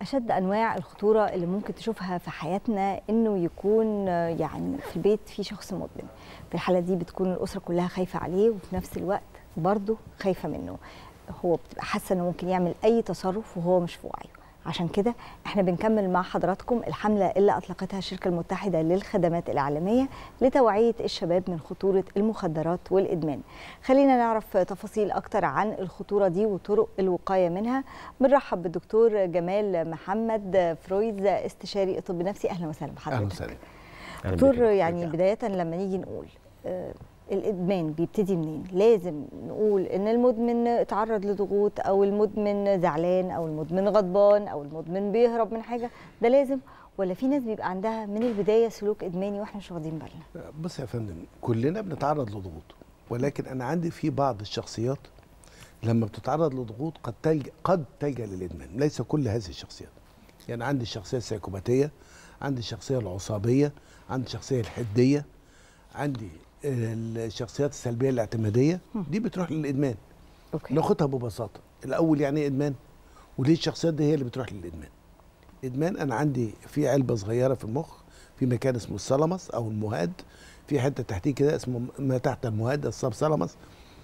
أشد أنواع الخطورة اللي ممكن تشوفها في حياتنا إنه يكون آه، يعني في البيت في شخص مدمن في الحالة دي بتكون الأسرة كلها خايفة عليه وفي نفس الوقت برضه خايفة منه هو بتبقى حاسة إنه ممكن يعمل أي تصرف وهو مش في وعيه عشان كده احنا بنكمل مع حضراتكم الحملة اللي أطلقتها الشركة المتحدة للخدمات الإعلامية لتوعية الشباب من خطورة المخدرات والإدمان خلينا نعرف تفاصيل أكتر عن الخطورة دي وطرق الوقاية منها بنرحب بالدكتور جمال محمد فرويد استشاري طب نفسي أهلا وسهلا بحضرتك اهلا وسهلا أهلاً دكتور بك. يعني بداية لما نيجي نقول آه، الإدمان بيبتدي منين؟ لازم نقول إن المدمن اتعرض لضغوط أو المدمن زعلان أو المدمن غضبان أو المدمن بيهرب من حاجة ده لازم ولا في ناس بيبقى عندها من البداية سلوك إدماني وإحنا مش واخدين بالنا؟ بص يا فندم كلنا بنتعرض لضغوط ولكن انا عندي في بعض الشخصيات لما بتتعرض لضغوط قد تلجا قد تلجا للادمان ليس كل هذه الشخصيات يعني عندي الشخصيه السيكوباتيه عندي الشخصيه العصابيه عندي الشخصيه الحديه عندي الشخصيات السلبيه الاعتماديه دي بتروح للادمان أوكي ناخدها ببساطه الاول يعني ايه ادمان وليه الشخصيات دي هي اللي بتروح للادمان ادمان انا عندي في علبه صغيره في المخ في مكان اسمه الثالاموس او المهاد في حته تحتيه كده اسمه ما تحت المهاد السب ثالاموس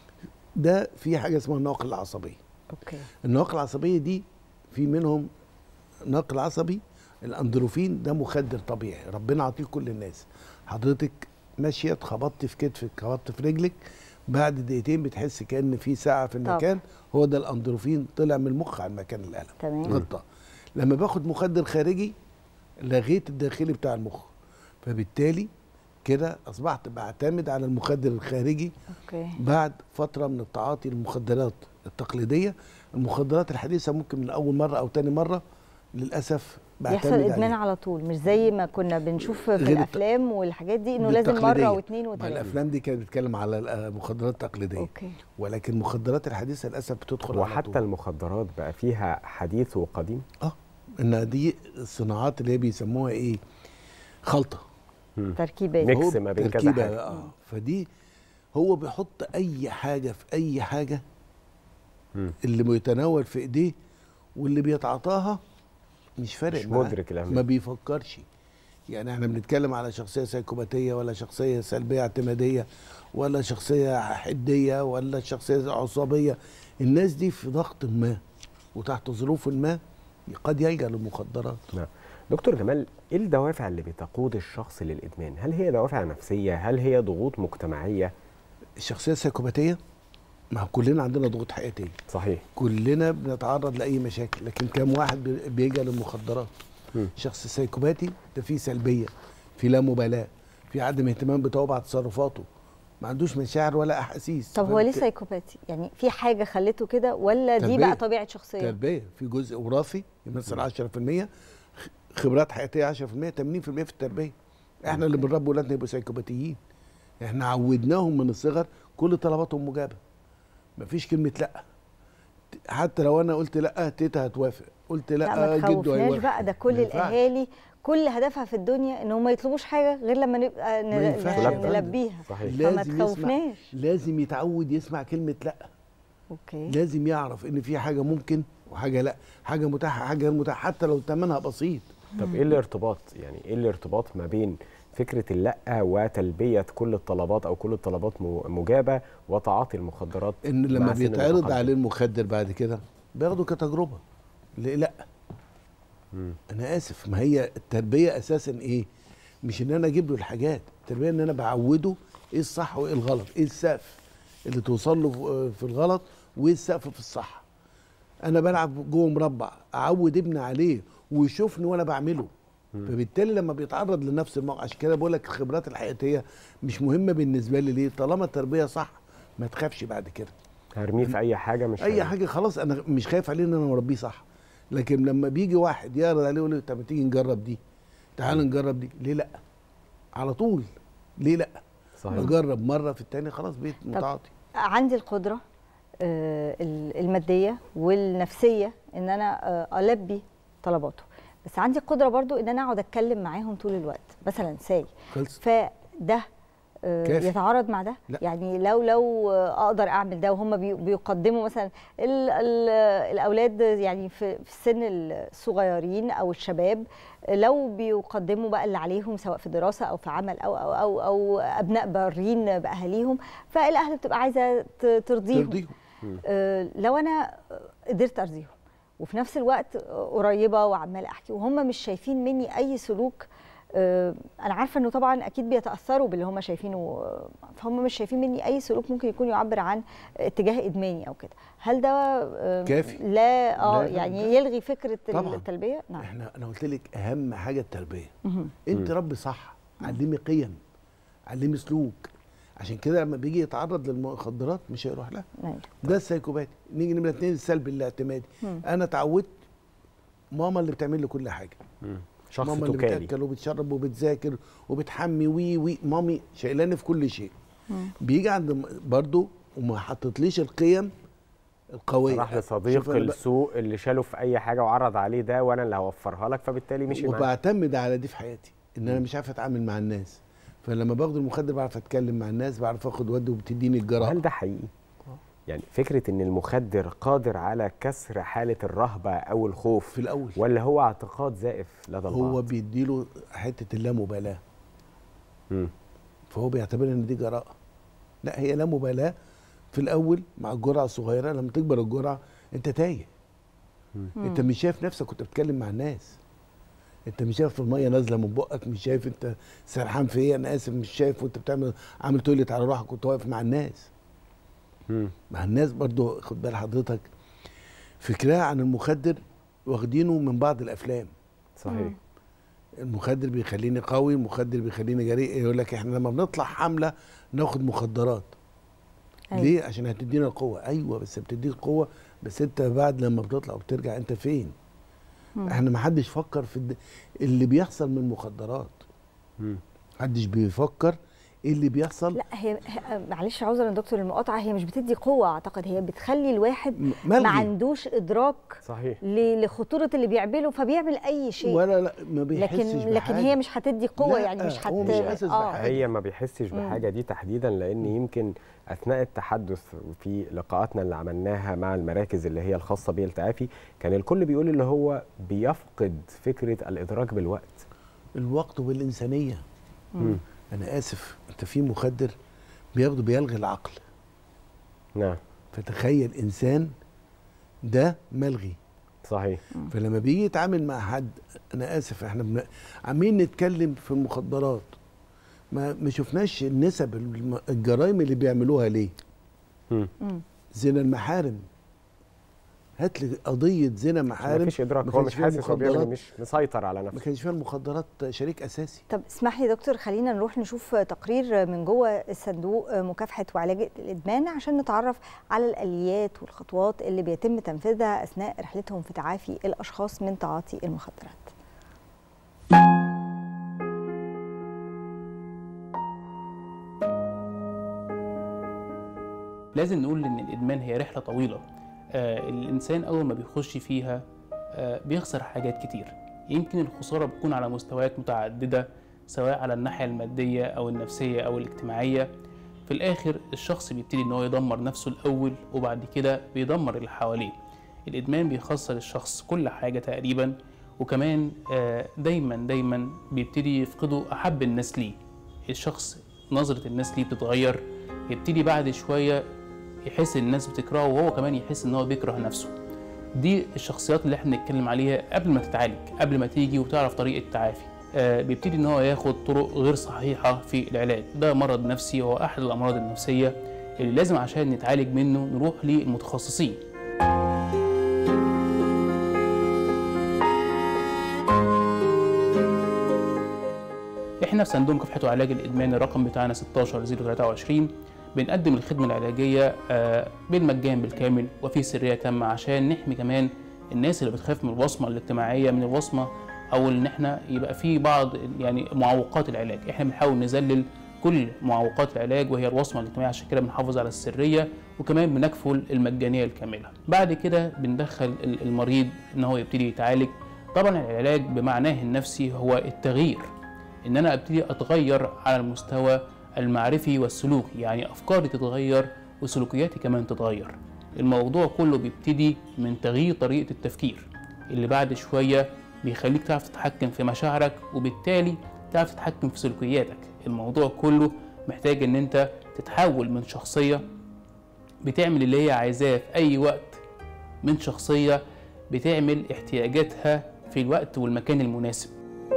ده في حاجه اسمها النواقل العصبيه أوكي النواقل العصبيه دي في منهم ناقل عصبي الاندروفين ده مخدر طبيعي ربنا عطيه كل الناس حضرتك ماشيه اتخبطت في كتفك خبطت في رجلك بعد دقيقتين بتحس كان في ساعه في طبعا. المكان هو ده الاندروفين طلع من المخ على مكان الالم تمام غلطه لما باخد مخدر خارجي لغيت الداخلي بتاع المخ فبالتالي كده اصبحت بعتمد على المخدر الخارجي أوكي بعد فتره من التعاطي للمخدرات التقليديه المخدرات الحديثه ممكن من اول مره او تاني مره للاسف بعتمد يحصل إدمان عليها. على طول مش زي ما كنا بنشوف في غير الت- الأفلام والحاجات دي إنه دي لازم التقليدية. مرة واثنين ما وثلاثة الافلام دي كانت بتتكلم على المخدرات التقليديه أوكي ولكن المخدرات الحديثه للاسف بتدخل على وحتى طول. المخدرات بقى فيها حديث وقديم اه ان دي الصناعات اللي هي بيسموها ايه خلطه تركيبات ميكس هو ما بين كذا تركيبة حاجة. اه فدي هو بيحط اي حاجه في اي حاجه مم. اللي بيتناول في ايديه واللي بيتعاطاها مش فارق مش معاه. مدرك الأهمية. ما بيفكرش يعني احنا بنتكلم على شخصيه سيكوباتيه ولا شخصيه سلبيه اعتماديه ولا شخصيه حديه ولا شخصيه عصابيه الناس دي في ضغط ما وتحت ظروف ما قد يلجا للمخدرات نعم دكتور جمال ايه الدوافع اللي بتقود الشخص للادمان هل هي دوافع نفسيه هل هي ضغوط مجتمعيه الشخصيه السيكوباتيه ما هو كلنا عندنا ضغوط حياتيه صحيح كلنا بنتعرض لاي مشاكل لكن كم واحد بي- بيلجا للمخدرات مم. شخص سيكوباتي ده فيه سلبيه في لا مبالاه في عدم اهتمام بطبع تصرفاته ما عندوش مشاعر ولا احاسيس طب هو ليه فبت- سايكوباتي؟ يعني في حاجة خلته كده ولا دي تربية. بقى طبيعة شخصية؟ تربيه في جزء وراثي يمثل 10% خ- خبرات حياتيه 10% 80% في التربيه احنا اللي بنربي ولادنا يبقوا سيكوباتيين احنا عودناهم من الصغر كل طلباتهم مجابه مفيش كلمه لا حتى لو انا قلت لا تيتا هتوافق قلت لا, لا ما جده تخوفناش هيوافق بقى ده كل ما ينفعش. الاهالي كل هدفها في الدنيا ان هم ما يطلبوش حاجه غير لما نبقى ما ن- ينفعش ن- يا فندم. نلبيها صحيح فما لازم يسمع تخوفناش لازم يتعود يسمع كلمه لا اوكي لازم يعرف ان في حاجه ممكن وحاجه لا حاجه متاحه حاجه غير متاحه حتى لو ثمنها بسيط طب ايه الارتباط يعني ايه الارتباط ما بين فكره اللا وتلبيه كل الطلبات او كل الطلبات م- مجابه وتعاطي المخدرات ان لما مع سن بيتعرض المتقدم؟ عليه المخدر بعد كده بياخده كتجربه ليه لا مم. انا اسف ما هي التربيه اساسا ايه مش ان انا اجيب له الحاجات التربيه ان انا بعوده ايه الصح وايه الغلط ايه السقف اللي توصل له في- في الغلط وايه السقف في الصح انا بلعب جوه مربع اعود ابني عليه ويشوفني وانا بعمله فبالتالي لما بيتعرض لنفس الموقع عشان كده بقول لك الخبرات الحياتيه مش مهمه بالنسبه لي ليه طالما التربيه صح ما تخافش بعد كده هرميه في اي حاجه مش اي هرميه. حاجه خلاص انا مش خايف عليه ان انا مربيه صح لكن لما بيجي واحد يعرض عليه يقول له طب ما تيجي نجرب دي تعال نجرب دي ليه لا على طول ليه لا صحيح بجرب مره في التاني خلاص بقيت متعاطي عندي القدره آه، ال- الماديه والنفسيه ان انا آه، البي طلباته بس عندي القدره برضو ان انا اقعد اتكلم معاهم طول الوقت مثلا ساي خلص فده آه، كافي. يتعارض مع ده لا. يعني لو لو آه، اقدر اعمل ده وهم بي- بيقدموا مثلا ال ال الاولاد يعني في في السن الصغيرين او الشباب لو بيقدموا بقى اللي عليهم سواء في دراسه او في عمل او او او, أو ابناء بارين باهاليهم فالاهل بتبقى عايزه ت- ترضيهم ترضيهم آه، لو انا قدرت ارضيهم وفي نفس الوقت قريبه وعماله احكي وهم مش شايفين مني اي سلوك آه، انا عارفه انه طبعا اكيد بيتاثروا باللي هم شايفينه آه، فهم مش شايفين مني اي سلوك ممكن يكون يعبر عن اتجاه ادماني او كده هل ده آه، كافي. لا اه لا، يعني لا. يلغي فكره طبعاً. التلبيه نعم احنا انا قلت لك اهم حاجه التربيه مهم. انت ربي صح علمي قيم علمي سلوك عشان كده لما بيجي يتعرض للمخدرات مش هيروح لها أيوة. ده السايكوباتي نيجي نمره اتنين السلبي الاعتمادي مم. انا اتعودت ماما اللي بتعمل لي كل حاجه شخص ماما اللي تكالي بتاكل وبتشرب وبتذاكر وبتحمي وي وي مامي شايلاني في كل شيء مم. بيجي عند م- برضو وما حطتليش القيم القويه راح شوف لصديق أنا بقى- السوق اللي شاله في اي حاجه وعرض عليه ده وانا اللي هوفرها لك فبالتالي مشي معاه وبعتمد على دي في حياتي ان انا مش عارف اتعامل مع الناس فلما باخد المخدر بعرف اتكلم مع الناس بعرف اخد ودي وبتديني الجرأه هل ده حقيقي؟ يعني فكره ان المخدر قادر على كسر حاله الرهبه او الخوف في الاول ولا هو اعتقاد زائف لدى البعض؟ هو بيديله حته اللامبالاه مم. فهو بيعتبر ان دي جراءه لا هي لا مبالاه في الاول مع الجرعه الصغيره لما تكبر الجرعه انت تايه انت مش شايف نفسك وانت بتتكلم مع الناس انت مش شايف الميه نازله من بقك مش شايف انت سرحان في ايه انا اسف مش شايف وانت بتعمل عامل تويلت على روحك وانت واقف مع الناس مم. مع الناس برضو خد بال حضرتك فكرها عن المخدر واخدينه من بعض الافلام صحيح المخدر بيخليني قوي المخدر بيخليني جريء يقول لك احنا لما بنطلع حمله ناخد مخدرات أيوة. ليه عشان هتدينا القوه ايوه بس بتديك قوه بس انت بعد لما بتطلع وبترجع انت فين مم. احنا ما حدش فكر في الد... اللي بيحصل من المخدرات مم. محدش بيفكر ايه اللي بيحصل لا هي هي- معلش عذرا يا دكتور المقاطعه هي مش بتدي قوه اعتقد هي بتخلي الواحد م- ما ملغي عندوش ادراك صحيح ل- لخطوره اللي بيعمله فبيعمل اي شيء ولا لا ما بيحسش لكن لكن بحاجة. هي مش هتدي قوه لا، يعني مش هو هت مش حاسس بحاجة. هي ما بيحسش مم. بحاجه دي تحديدا لان يمكن اثناء التحدث في لقاءاتنا اللي عملناها مع المراكز اللي هي الخاصه بالتعافي كان الكل بيقول اللي هو بيفقد فكره الادراك بالوقت الوقت والانسانيه مم. انا اسف انت في مخدر بياخده بيلغي العقل نعم فتخيل انسان ده ملغي صحيح فلما بيجي يتعامل مع حد انا اسف احنا بن... عمالين نتكلم في المخدرات ما ما شفناش النسب الم- الجرائم اللي بيعملوها ليه مم. مم. زنا المحارم هات لي قضيه زنا ما محارم فيش ادراك ما هو كانش مش فيها حاسس هو بيعمل مخدرات. مش مسيطر على ما نفسه كانش فيها المخدرات شريك اساسي طب اسمح لي يا دكتور خلينا نروح نشوف تقرير من جوه الصندوق مكافحه وعلاج الادمان عشان نتعرف على الاليات والخطوات اللي بيتم تنفيذها اثناء رحلتهم في تعافي الاشخاص من تعاطي المخدرات لازم نقول ان الادمان هي رحله طويله آه الانسان اول ما بيخش فيها آه بيخسر حاجات كتير يمكن الخساره بتكون على مستويات متعدده سواء على الناحيه الماديه او النفسيه او الاجتماعيه في الاخر الشخص بيبتدي ان هو يدمر نفسه الاول وبعد كده بيدمر اللي حواليه الادمان بيخسر الشخص كل حاجه تقريبا وكمان آه دايما دايما بيبتدي يفقده احب الناس ليه الشخص نظره الناس ليه بتتغير يبتدي بعد شويه يحس ان الناس بتكرهه وهو كمان يحس ان هو بيكره نفسه دي الشخصيات اللي احنا بنتكلم عليها قبل ما تتعالج قبل ما تيجي وتعرف طريقه التعافي آه بيبتدي ان هو ياخد طرق غير صحيحه في العلاج ده مرض نفسي هو احد الامراض النفسيه اللي لازم عشان نتعالج منه نروح للمتخصصين احنا في صندوق مكافحه وعلاج الادمان الرقم بتاعنا 16023 بنقدم الخدمه العلاجيه آه، بالمجان بالكامل وفي سريه تامه عشان نحمي كمان الناس اللي بتخاف من الوصمه الاجتماعيه من الوصمه او ان احنا يبقى في بعض يعني معوقات العلاج احنا بنحاول نذلل كل معوقات العلاج وهي الوصمه الاجتماعيه عشان كده بنحافظ على السريه وكمان بنكفل المجانيه الكامله بعد كده بندخل ال- المريض ان هو يبتدي يتعالج طبعا العلاج بمعناه النفسي هو التغيير ان انا ابتدي اتغير على المستوى المعرفي والسلوكي يعني افكاري تتغير وسلوكياتي كمان تتغير الموضوع كله بيبتدي من تغيير طريقه التفكير اللي بعد شويه بيخليك تعرف تتحكم في مشاعرك وبالتالي تعرف تتحكم في سلوكياتك الموضوع كله محتاج ان انت تتحول من شخصيه بتعمل اللي هي عايزاه في اي وقت من شخصيه بتعمل احتياجاتها في الوقت والمكان المناسب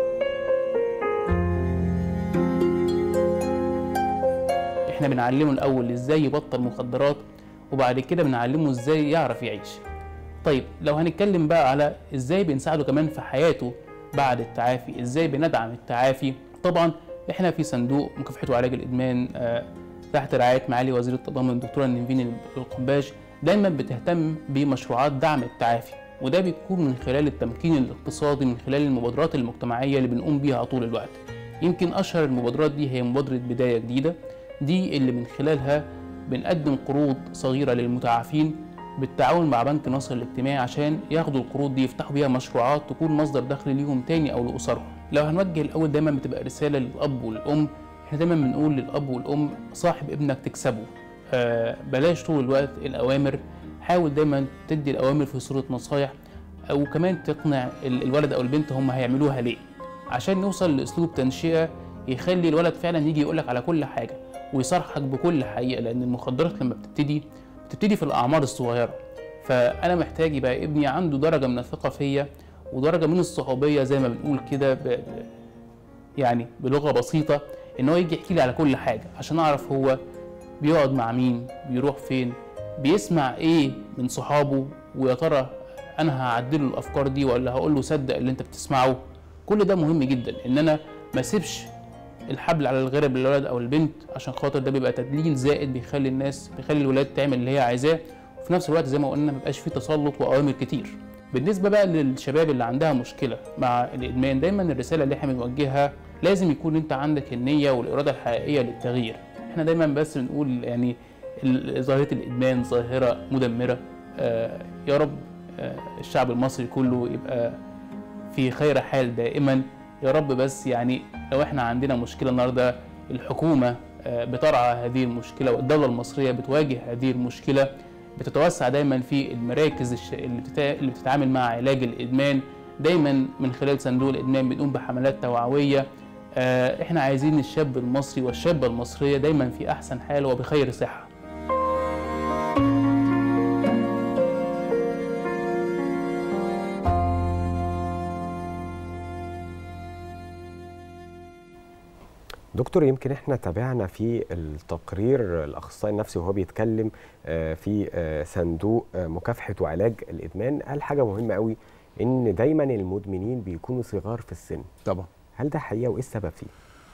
احنا بنعلمه الاول ازاي يبطل مخدرات وبعد كده بنعلمه ازاي يعرف يعيش طيب لو هنتكلم بقى على ازاي بنساعده كمان في حياته بعد التعافي ازاي بندعم التعافي طبعا احنا في صندوق مكافحه وعلاج الادمان آه، تحت رعايه معالي وزير التضامن الدكتوره نيفين القباش دايما بتهتم بمشروعات دعم التعافي وده بيكون من خلال التمكين الاقتصادي من خلال المبادرات المجتمعيه اللي بنقوم بيها طول الوقت يمكن اشهر المبادرات دي هي مبادره بدايه جديده دي اللي من خلالها بنقدم قروض صغيره للمتعافين بالتعاون مع بنك ناصر الاجتماعي عشان ياخدوا القروض دي يفتحوا بيها مشروعات تكون مصدر دخل ليهم تاني او لاسرهم لو هنوجه الاول دايما بتبقى رساله للاب والام احنا دايما بنقول للاب والام صاحب ابنك تكسبه آه بلاش طول الوقت الاوامر حاول دايما تدي الاوامر في صوره نصايح او كمان تقنع ال- الولد او البنت هم هيعملوها ليه عشان نوصل لاسلوب تنشئه يخلي الولد فعلا يجي يقولك على كل حاجه ويصارحك بكل حقيقه لان المخدرات لما بتبتدي بتبتدي في الاعمار الصغيره فانا محتاج يبقى ابني عنده درجه من الثقه فيا ودرجه من الصحوبيه زي ما بنقول كده ب... ب- يعني بلغه بسيطه ان هو يجي يحكي لي على كل حاجه عشان اعرف هو بيقعد مع مين بيروح فين بيسمع ايه من صحابه ويا ترى انا هعدله الافكار دي ولا هقول له صدق اللي انت بتسمعه كل ده مهم جدا ان انا ما اسيبش الحبل على الغرب للولد او البنت عشان خاطر ده بيبقى تدليل زائد بيخلي الناس بيخلي الولاد تعمل اللي هي عايزاه وفي نفس الوقت زي ما قلنا ما بيبقاش فيه تسلط واوامر كتير بالنسبه بقى للشباب اللي عندها مشكله مع الادمان دايما الرساله اللي احنا بنوجهها لازم يكون انت عندك النيه والاراده الحقيقيه للتغيير احنا دايما بس بنقول يعني ال- ظاهره الادمان ظاهره مدمره آه يا رب آه الشعب المصري كله يبقى في خير حال دائما يا رب بس يعني لو احنا عندنا مشكله النهارده الحكومه آه، بترعى هذه المشكله والدوله المصريه بتواجه هذه المشكله بتتوسع دايما في المراكز الش- اللي بتتا- اللي بتتعامل مع علاج الادمان دايما من خلال صندوق الادمان بنقوم بحملات توعويه آه، احنا عايزين الشاب المصري والشابه المصريه دايما في احسن حال وبخير صحه دكتور يمكن احنا تابعنا في التقرير الاخصائي النفسي وهو بيتكلم آه، في آه، صندوق آه، مكافحه وعلاج الادمان قال حاجه مهمه قوي ان دايما المدمنين بيكونوا صغار في السن طبعا هل ده حقيقه وايه السبب فيه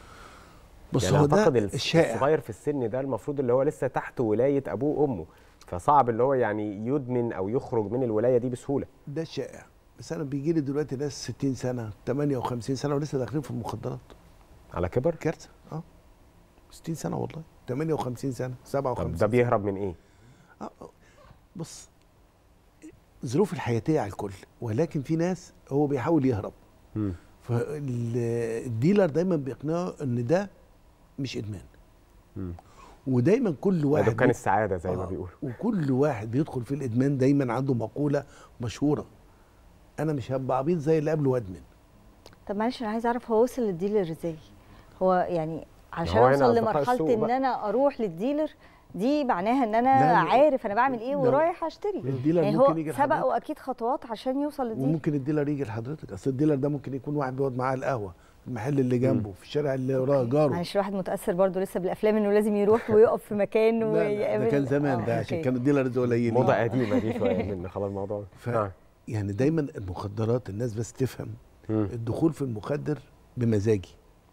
بص يعني هو ده اعتقد الس- الشائع الصغير في السن ده المفروض اللي هو لسه تحت ولايه ابوه وامه فصعب اللي هو يعني يدمن او يخرج من الولايه دي بسهوله ده الشائع بس انا بيجي لي دلوقتي ناس 60 سنه 58 سنه ولسه داخلين في المخدرات على كبر كارثه اه 60 سنه والله 58 سنه 57 طب ده بيهرب من ايه آه، آه. بص ظروف الحياتيه على الكل ولكن في ناس هو بيحاول يهرب مم. فالديلر دايما بيقنعه ان ده مش ادمان مم. ودايما كل ده واحد دكان السعاده زي ما آه، بيقولوا وكل واحد بيدخل في الادمان دايما عنده مقوله مشهوره انا مش هبقى عبيط زي اللي قبله وادمن طب معلش انا عايز اعرف هو وصل للديلر ازاي هو يعني عشان هو هنا اوصل أصدقاء لمرحله السوق ان بقى. انا اروح للديلر دي معناها ان انا لا، لا. عارف انا بعمل ايه لا. ورايح اشتري الديلر يعني ممكن هو يجي سبق لحضرتك واكيد خطوات عشان يوصل للديلر وممكن الديلر يجي لحضرتك اصل الديلر ده ممكن يكون واحد بيقعد معاه على القهوه في المحل اللي جنبه في الشارع اللي وراه جاره معلش الواحد متاثر برضو لسه بالافلام انه لازم يروح ويقف في مكان لا، لا ويقابل ده كان زمان آه، ده عشان أوكي. كان الديلرز قليلين موضه قديمه دي شويه من خلاص الموضوع ف... نعم. يعني دايما المخدرات الناس بس تفهم مم. الدخول في المخدر بمزاجي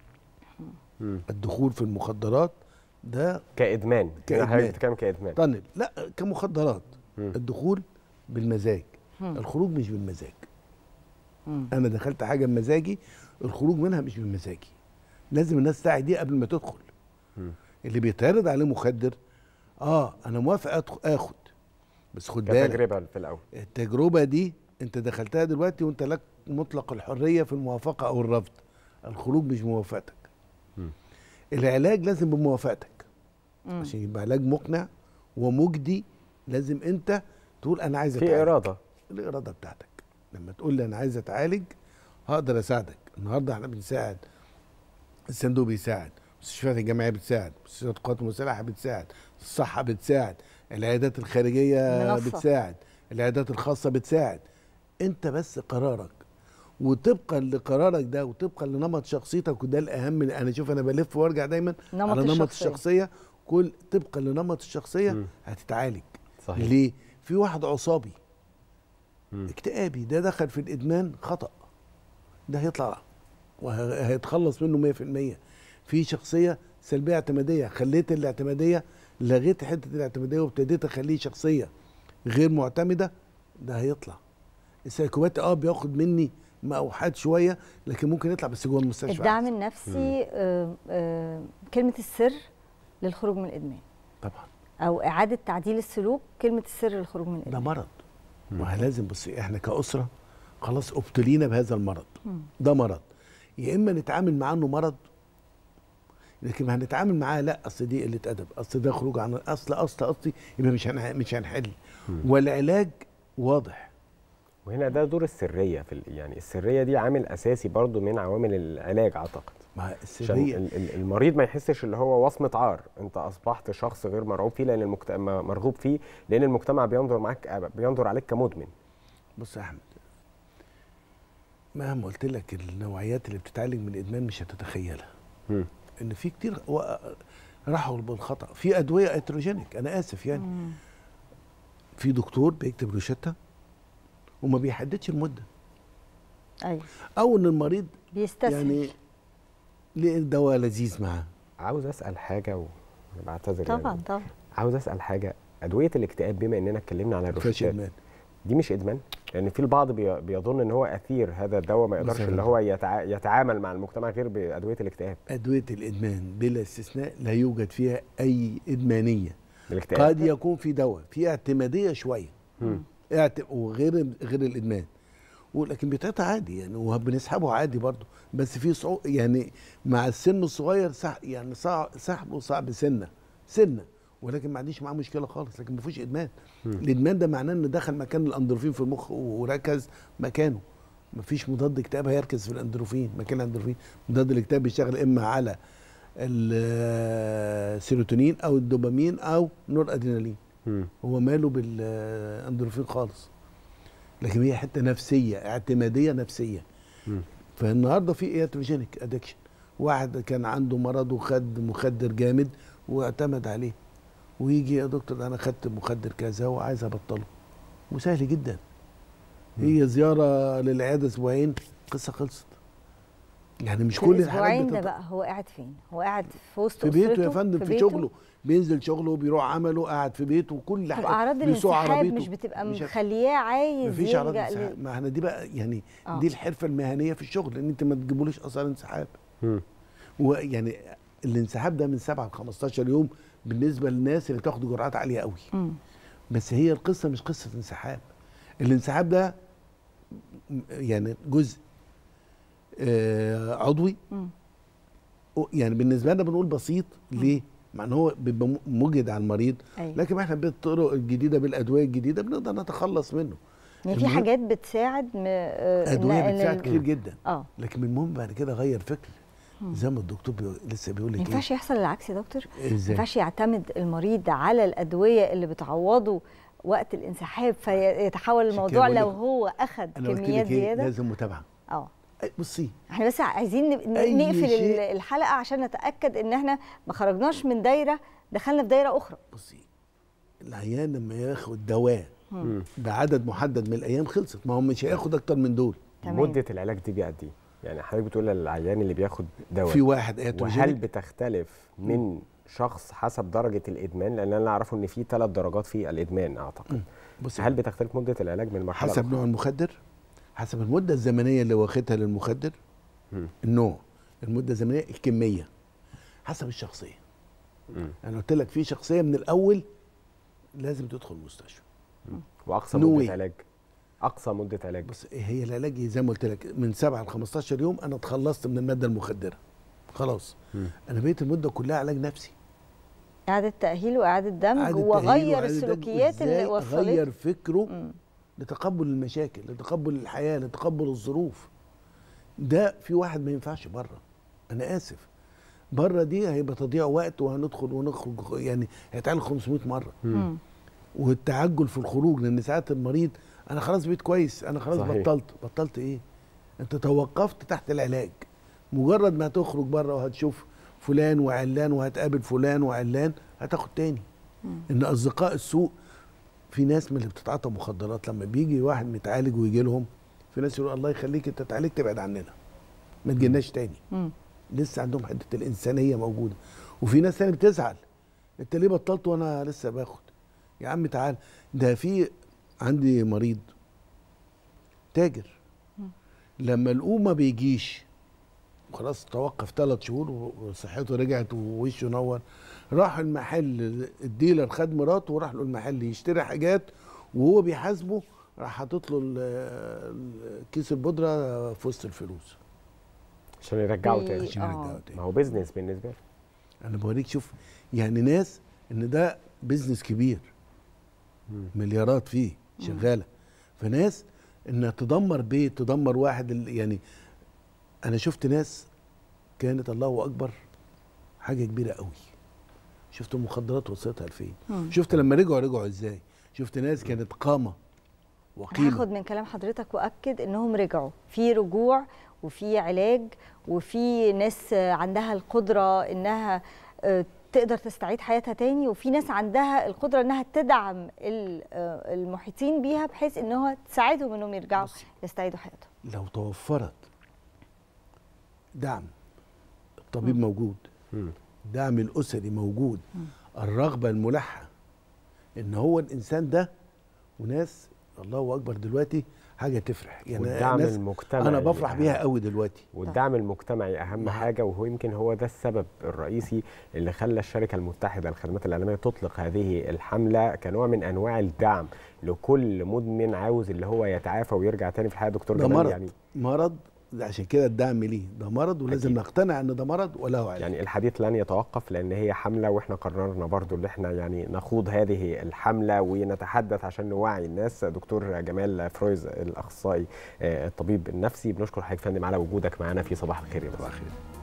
مم. الدخول في المخدرات ده كادمان كإدمان. كادمان بتتكلم كادمان طنل لا كمخدرات مم. الدخول بالمزاج مم. الخروج مش بالمزاج مم. انا دخلت حاجه بمزاجي الخروج منها مش بمزاجي لازم الناس تعي دي قبل ما تدخل مم. اللي بيتعرض عليه مخدر اه انا موافق أدخل اخد بس خد بالك كتجربه في الاول التجربه دي انت دخلتها دلوقتي وانت لك مطلق الحريه في الموافقه او الرفض الخروج مش موافقتك مم. العلاج لازم بموافقتك مم. عشان يبقى علاج مقنع ومجدي لازم انت تقول انا عايز في أتعالج. اراده الاراده بتاعتك لما تقول لي انا عايز اتعالج هقدر اساعدك النهارده احنا بنساعد الصندوق بيساعد المستشفيات الجامعيه بتساعد مستشفيات القوات المسلحه بتساعد الصحه بتساعد العيادات الخارجيه منصة. بتساعد العيادات الخاصه بتساعد انت بس قرارك وطبقا لقرارك ده وطبقا لنمط شخصيتك وده الاهم انا شوف انا بلف وارجع دايما نمط على نمط الشخصية. الشخصيه كل طبقا لنمط الشخصيه مم. هتتعالج صحيح ليه في واحد عصابي مم. اكتئابي ده دخل في الادمان خطا ده هيطلع وهيتخلص منه 100% في شخصيه سلبيه اعتماديه خليت الاعتماديه لغيت حته الاعتماديه وابتديت اخليه شخصيه غير معتمده ده هيطلع السايكوباتي اه بياخد مني موحد شويه لكن ممكن يطلع بس جوه المستشفى الدعم أحسن. النفسي آه، آه، كلمه السر للخروج من الادمان طبعا او اعاده تعديل السلوك كلمه السر للخروج من ده الادمان مرض ولازم بصي احنا كاسره خلاص ابتلينا بهذا المرض مم. ده مرض يا اما نتعامل معاه انه مرض لكن ما هنتعامل معاه لا اصل دي قله ادب اصل ده خروج عن اصل اصل اصلي يبقى مش هنح... مش هنحل والعلاج واضح وهنا ده دور السريه في ال- يعني السريه دي عامل اساسي برضو من عوامل العلاج اعتقد مع عشان السريه ال- ال- المريض ما يحسش اللي هو وصمه عار انت اصبحت شخص غير مرغوب فيه لان المجتمع مرغوب فيه لان المجتمع بينظر معاك بينظر عليك كمدمن بص يا احمد مهما قلت لك النوعيات اللي بتتعالج من الادمان مش هتتخيلها مم. ان في كتير و- راحوا بالخطا في ادويه اتروجينيك انا اسف يعني مم. في دكتور بيكتب روشته وما بيحددش المده ايوه او ان المريض بيستسهل يعني ليه الدواء لذيذ معاه عاوز اسال حاجه و... أنا بعتذر طبعا يعني. طبعا عاوز اسال حاجه ادويه الاكتئاب بما اننا اتكلمنا على ما فيهاش الروشتات ادمان دي مش ادمان لان في البعض بي- بيظن ان هو اثير هذا الدواء ما يقدرش مثلاً. اللي هو يتع... يتعامل مع المجتمع غير بادويه الاكتئاب ادويه الادمان بلا استثناء لا يوجد فيها اي ادمانيه الاكتئاب قد يكون في دواء في اعتماديه شويه مم. اعت... وغير غير الادمان ولكن بيتعطى عادي يعني وبنسحبه عادي برضه بس في صعو... يعني مع السن الصغير سح... يعني صعب سحبه صعب سنه سنه ولكن ما عنديش معاه مشكله خالص لكن ما فيهوش ادمان الادمان ده معناه ان دخل مكان الاندروفين في المخ وركز مكانه ما فيش مضاد اكتئاب هيركز في الاندروفين مكان الاندروفين مضاد الاكتئاب بيشتغل اما على السيروتونين او الدوبامين او نور ادرينالين مم. هو ماله بالاندروفين خالص لكن هي حته نفسيه اعتماديه نفسيه مم. فالنهارده في اياتروجينيك ادكشن واحد كان عنده مرض وخد مخدر جامد واعتمد عليه ويجي يا دكتور ده انا خدت مخدر كذا وعايز ابطله وسهل جدا هي زياره للعياده اسبوعين قصه خلصت يعني مش في كل الاسبوعين الحالات ده بتط- بقى هو قاعد فين هو قاعد في وسط في بيته يا أسرته؟ فندم في, بيته؟ شغله بينزل شغله بيروح عمله قاعد في بيته وكل طب حاجه اعراض بيسوق الانسحاب عربيته. مش بتبقى مش- مخلياه عايز مفيش اعراض يلجا انسحاب ل... ما احنا دي بقى يعني آه. دي الحرفه المهنيه في الشغل ان انت ما تجيبوليش اثار انسحاب مم. ويعني الانسحاب ده من 7 ل 15 يوم بالنسبه للناس اللي بتاخد جرعات عاليه قوي مم. بس هي القصه مش قصه انسحاب الانسحاب ده م- يعني جزء آه عضوي مم. و- يعني بالنسبه لنا بنقول بسيط ليه؟ مع ان هو بيبقى م- مجهد على المريض أيوة. لكن احنا بالطرق الجديده بالادويه الجديده بنقدر نتخلص منه يعني في المهم- حاجات بتساعد م... آه، إن- ادويه إن بتساعد ال- كتير جدا اه لكن من المهم بعد كده غير فكر زي ما الدكتور بيقول لسه بيقول ما لك ينفعش يحصل العكس يا دكتور ما ازاي ينفعش يعتمد المريض على الادويه اللي بتعوضه وقت الانسحاب فيتحول عشان الموضوع كده لو بقول لك- هو اخذ انا قلت كميات لك ايه زياده لازم متابعه اه أي بصي احنا بس عايزين ن- أي نقفل ال- شيء. الحلقه عشان نتاكد ان احنا ما خرجناش من دايره دخلنا في دايره اخرى بصي العيان لما ياخد دواء مم. بعدد محدد من الايام خلصت ما هو مش هياخد اكتر من دول تمام. مده العلاج دي بقد ايه يعني حضرتك بتقول للعيان اللي بياخد دواء في واحد وهل اتروجينيك بتختلف من شخص حسب درجه الادمان لان انا اعرفه ان في ثلاث درجات في الادمان اعتقد بصي هل بتختلف مده العلاج من مرحله حسب لأخرى؟ نوع المخدر حسب المده الزمنيه اللي واخدها للمخدر مم. النوع المده الزمنيه الكميه حسب الشخصيه مم. انا قلت لك في شخصيه من الاول لازم تدخل المستشفى واقصى No مده way. علاج اقصى مده علاج بس إيه هي العلاج زي ما قلت لك من 7 ل 15 يوم انا اتخلصت من الماده المخدره خلاص مم. انا بقيت المده كلها علاج نفسي اعاده تاهيل واعاده دمج إعادة تأهيل وغير وإعادة دمج السلوكيات اللي وإزاي وصلت اغير فكره مم. لتقبل المشاكل لتقبل الحياه لتقبل الظروف ده في واحد ما ينفعش بره انا اسف بره دي هيبقى تضييع وقت وهندخل ونخرج يعني هيتعمل 500 مره مم. والتعجل في الخروج لان ساعات المريض انا خلاص بقيت كويس انا خلاص صحيح. بطلت بطلت ايه انت توقفت تحت العلاج مجرد ما تخرج بره وهتشوف فلان وعلان وهتقابل فلان وعلان هتاخد تاني مم. ان اصدقاء السوء في ناس من اللي بتتعاطى مخدرات لما بيجي واحد متعالج ويجي لهم في ناس يقولوا الله يخليك انت اتعالجت ابعد عننا ما تجيناش تاني مم. لسه عندهم حته الانسانيه موجوده وفي ناس تانية بتزعل انت ليه بطلت وانا لسه باخد يا عم تعال ده في عندي مريض تاجر لما لقوه ما بيجيش خلاص توقف ثلاث شهور وصحته رجعت ووشه نور راح المحل الديلر خد مراته وراح له المحل يشتري حاجات وهو بيحاسبه راح حاطط له ال- ال- كيس البودره في وسط الفلوس عشان يرجعوا في- تاني عشان آه. يرجعوا تاني ما هو بيزنس بالنسبه له انا بوريك شوف يعني ناس ان ده بيزنس كبير مم. مليارات فيه شغاله فناس انها تدمر بيت تدمر واحد ال- يعني انا شفت ناس كانت الله اكبر حاجه كبيره قوي شفت المخدرات وصلتها لفين مم. شفت لما رجعوا رجعوا ازاي شفت ناس كانت قامه هاخد وقيمه من كلام حضرتك واكد انهم رجعوا في رجوع وفي علاج وفي ناس آه، عندها القدره انها آه، تقدر تستعيد حياتها تاني وفي ناس عندها القدره انها تدعم ال- آه، المحيطين بيها بحيث ان هو تساعدهم انهم يرجعوا بصي. يستعيدوا حياتهم لو توفرت دعم الطبيب موجود مم. الدعم الاسري موجود الرغبه الملحه ان هو الانسان ده وناس الله اكبر دلوقتي حاجه تفرح يعني والدعم ناس المجتمعي انا بفرح أهم. بيها قوي دلوقتي والدعم المجتمعي اهم نعم. حاجه وهو يمكن هو ده السبب الرئيسي اللي خلى الشركه المتحده للخدمات الاعلاميه تطلق هذه الحمله كنوع من انواع الدعم لكل مدمن عاوز اللي هو يتعافى ويرجع تاني في الحياه دكتور ده جمال مرض يعني مرض ده عشان كده الدعم ليه ده مرض ولازم أكيد. نقتنع ان ده مرض وله علاج يعني الحديث لن يتوقف لان هي حمله واحنا قررنا برضو ان احنا يعني نخوض هذه الحمله ونتحدث عشان نوعي الناس دكتور جمال فرويز الاخصائي آه، الطبيب النفسي بنشكر حضرتك يا فندم على وجودك معنا في صباح الخير يا صباح مصر الخير